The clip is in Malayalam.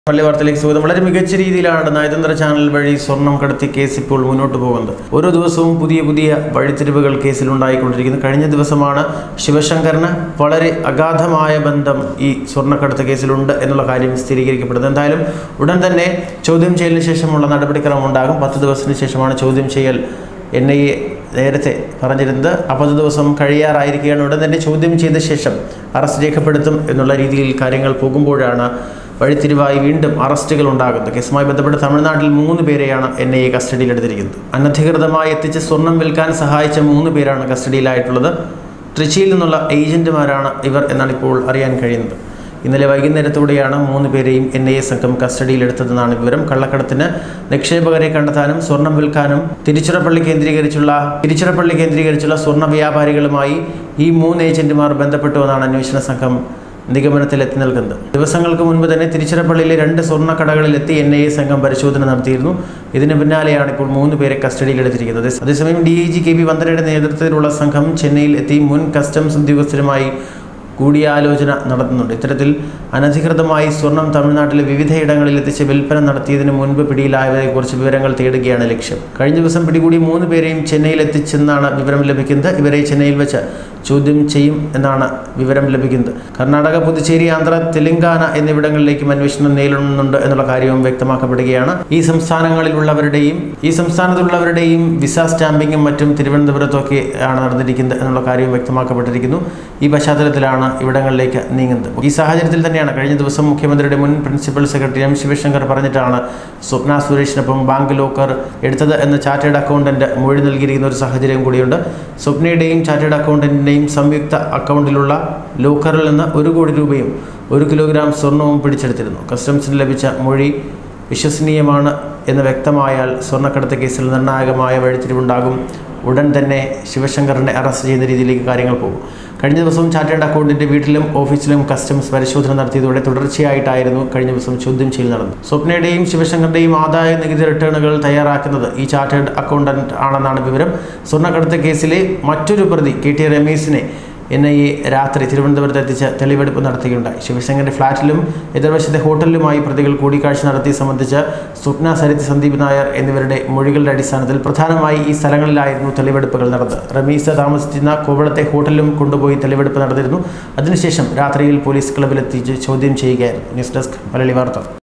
പള്ളി വാർത്തയിലേക്ക് സ്വാഗതം വളരെ മികച്ച രീതിയിലാണ് നയതന്ത്ര ചാനൽ വഴി സ്വർണം കടത്തി കേസ് ഇപ്പോൾ മുന്നോട്ട് പോകുന്നത് ഓരോ ദിവസവും പുതിയ പുതിയ വഴിത്തിരിവുകൾ കേസിൽ ഉണ്ടായിക്കൊണ്ടിരിക്കുന്നു കഴിഞ്ഞ ദിവസമാണ് ശിവശങ്കറിന് വളരെ അഗാധമായ ബന്ധം ഈ സ്വർണ്ണക്കടത്ത് കേസിലുണ്ട് എന്നുള്ള കാര്യം സ്ഥിരീകരിക്കപ്പെടുന്നത് എന്തായാലും ഉടൻ തന്നെ ചോദ്യം ചെയ്യലിന് ശേഷമുള്ള നടപടിക്രമം ഉണ്ടാകും പത്ത് ദിവസത്തിന് ശേഷമാണ് ചോദ്യം ചെയ്യൽ എൻ ഐ എ നേരത്തെ പറഞ്ഞിരുന്നത് ആ പത്ത് ദിവസം കഴിയാറായിരിക്കുകയാണ് ഉടൻ തന്നെ ചോദ്യം ചെയ്ത ശേഷം അറസ്റ്റ് രേഖപ്പെടുത്തും എന്നുള്ള രീതിയിൽ കാര്യങ്ങൾ പോകുമ്പോഴാണ് വഴിത്തിരിവായി വീണ്ടും അറസ്റ്റുകൾ ഉണ്ടാകുന്നത് കേസുമായി ബന്ധപ്പെട്ട് തമിഴ്നാട്ടിൽ മൂന്ന് പേരെയാണ് എൻ ഐ എ കസ്റ്റഡിയിലെടുത്തിരിക്കുന്നത് അനധികൃതമായി എത്തിച്ച് സ്വർണം വിൽക്കാൻ സഹായിച്ച മൂന്ന് പേരാണ് കസ്റ്റഡിയിലായിട്ടുള്ളത് ട്രിച്ചിയിൽ നിന്നുള്ള ഏജന്റുമാരാണ് ഇവർ എന്നാണ് ഇപ്പോൾ അറിയാൻ കഴിയുന്നത് ഇന്നലെ വൈകുന്നേരത്തോടെയാണ് മൂന്ന് പേരെയും എൻ ഐ എ സംഘം കസ്റ്റഡിയിലെടുത്തതെന്നാണ് വിവരം കള്ളക്കടത്തിന് നിക്ഷേപകരെ കണ്ടെത്താനും സ്വർണം വിൽക്കാനും തിരുച്ചിറപ്പള്ളി കേന്ദ്രീകരിച്ചുള്ള തിരുച്ചിറപ്പള്ളി കേന്ദ്രീകരിച്ചുള്ള സ്വർണ്ണ വ്യാപാരികളുമായി ഈ മൂന്ന് ഏജന്റുമാർ ബന്ധപ്പെട്ടുവെന്നാണ് അന്വേഷണ സംഘം നിഗമനത്തിലെത്തി നിൽക്കുന്നത് ദിവസങ്ങൾക്ക് മുൻപ് തന്നെ തിരുച്ചിറപ്പള്ളിയിലെ രണ്ട് സ്വർണ്ണക്കടകളിലെത്തി എൻ ഐ എ സംഘം പരിശോധന നടത്തിയിരുന്നു ഇതിന് പിന്നാലെയാണ് ഇപ്പോൾ മൂന്ന് പേരെ കസ്റ്റഡിയിലെടുത്തിരിക്കുന്നത് അതേസമയം D I G K P വന്ദനയുടെ നേതൃത്വത്തിലുള്ള സംഘം ചെന്നൈയിൽ എത്തി മുൻ കസ്റ്റംസ് ഉദ്യോഗസ്ഥരുമായി കൂടിയാലോചന നടത്തുന്നുണ്ട് ഇത്തരത്തിൽ അനധികൃതമായി സ്വർണം തമിഴ്നാട്ടിലെ വിവിധയിടങ്ങളിൽ എത്തിച്ച് വിൽപ്പന നടത്തിയതിന് മുൻപ് പിടിയിലായവരെക്കുറിച്ച് വിവരങ്ങൾ തേടുകയാണ് ലക്ഷ്യം കഴിഞ്ഞ ദിവസം പിടികൂടി മൂന്ന് പേരെയും ചെന്നൈയിൽ എത്തിച്ചെന്നാണ് വിവരം ലഭിക്കുന്നത് ഇവരെ ചെന്നൈയിൽ വെച്ച് ചോദ്യം ചെയ്യും എന്നാണ് വിവരം ലഭിക്കുന്നത് കർണാടക പുതുച്ചേരി ആന്ധ്ര തെലങ്കാന എന്നിവിടങ്ങളിലേക്കും അന്വേഷണം നേരിടുന്നുണ്ട് എന്നുള്ള കാര്യവും വ്യക്തമാക്കപ്പെടുകയാണ് ഈ സംസ്ഥാനങ്ങളിലുള്ളവരുടെയും ഈ സംസ്ഥാനത്തുള്ളവരുടെയും വിസ സ്റ്റാമ്പിങ്ങും മറ്റും തിരുവനന്തപുരത്തൊക്കെ ആണ് നടന്നിരിക്കുന്നത് എന്നുള്ള കാര്യവും വ്യക്തമാക്കപ്പെട്ടിരിക്കുന്നു ഈ പശ്ചാത്തലത്തിലാണ് ഇവിടങ്ങളിലേക്ക് നീങ്ങുന്നത് ഈ സാഹചര്യത്തിൽ തന്നെയാണ് കഴിഞ്ഞ ദിവസം മുഖ്യമന്ത്രിയുടെ മുൻ പ്രിൻസിപ്പൽ സെക്രട്ടറി എം ശിവശങ്കർ പറഞ്ഞിട്ടാണ് സ്വപ്ന സുരേഷിനൊപ്പം ബാങ്ക് ലോക്കർ എടുത്തത് എന്ന് ചാർട്ടേഡ് അക്കൗണ്ടന്റ് മൊഴി നൽകിയിരിക്കുന്ന ഒരു സാഹചര്യം കൂടിയുണ്ട് സ്വപ്നയുടെയും ചാർട്ടേഡ് അക്കൗണ്ടന്റിന്റെയും സംയുക്ത അക്കൗണ്ടിലുള്ള ലോക്കറിൽ നിന്ന് ഒരു കോടി രൂപയും ഒരു കിലോഗ്രാം സ്വർണവും പിടിച്ചെടുത്തിരുന്നു കസ്റ്റംസിന് ലഭിച്ച മൊഴി വിശ്വസനീയമാണ് എന്ന് വ്യക്തമായാൽ സ്വർണ്ണക്കടത്ത് കേസിൽ നിർണായകമായ വഴിത്തിരിവുണ്ടാകും ഉടൻ തന്നെ ശിവശങ്കറിനെ അറസ്റ്റ് ചെയ്യുന്ന രീതിയിലേക്ക് കാര്യങ്ങൾ പോകും കഴിഞ്ഞ ദിവസം ചാർട്ടേഡ് അക്കൗണ്ടിൻ്റെ വീട്ടിലും ഓഫീസിലും കസ്റ്റംസ് പരിശോധന നടത്തിയതോടെ തുടർച്ചയായിട്ടായിരുന്നു കഴിഞ്ഞ ദിവസം ചോദ്യം ചെയ്യൽ നടന്നത് സ്വപ്നയുടെയും ശിവശങ്കറിൻ്റെയും ആദായ നികുതി റിട്ടേണുകൾ തയ്യാറാക്കുന്നത് ഈ ചാർട്ടേഡ് അക്കൗണ്ടന്റ് ആണെന്നാണ് വിവരം സ്വർണ്ണക്കടത്ത് കേസിലെ മറ്റൊരു പ്രതി കെ ടി രമേശിനെ എൻ ഐ എ രാത്രി തിരുവനന്തപുരത്ത് എത്തിച്ച് തെളിവെടുപ്പ് നടത്തുകയുണ്ടായി ശിവശങ്കറിന്റെ ഫ്ളാറ്റിലും എതിർവശത്തെ ഹോട്ടലിലുമായി പ്രതികൾ കൂടിക്കാഴ്ച നടത്തി സംബന്ധിച്ച് സ്വപ്ന സരിത് സന്ദീപ് നായർ എന്നിവരുടെ മൊഴികളുടെ അടിസ്ഥാനത്തിൽ പ്രധാനമായി ഈ സ്ഥലങ്ങളിലായിരുന്നു തെളിവെടുപ്പുകൾ നടന്നത് റമീസ താമസിച്ചിരുന്ന കോവളത്തെ ഹോട്ടലിലും കൊണ്ടുപോയി തെളിവെടുപ്പ് നടന്നിരുന്നു അതിനുശേഷം രാത്രിയിൽ പോലീസ് ക്ലബിലെത്തിച്ച് ചോദ്യം ചെയ്യുകയായിരുന്നു ന്യൂസ് ഡെസ്ക് മലയാളി വാർത്ത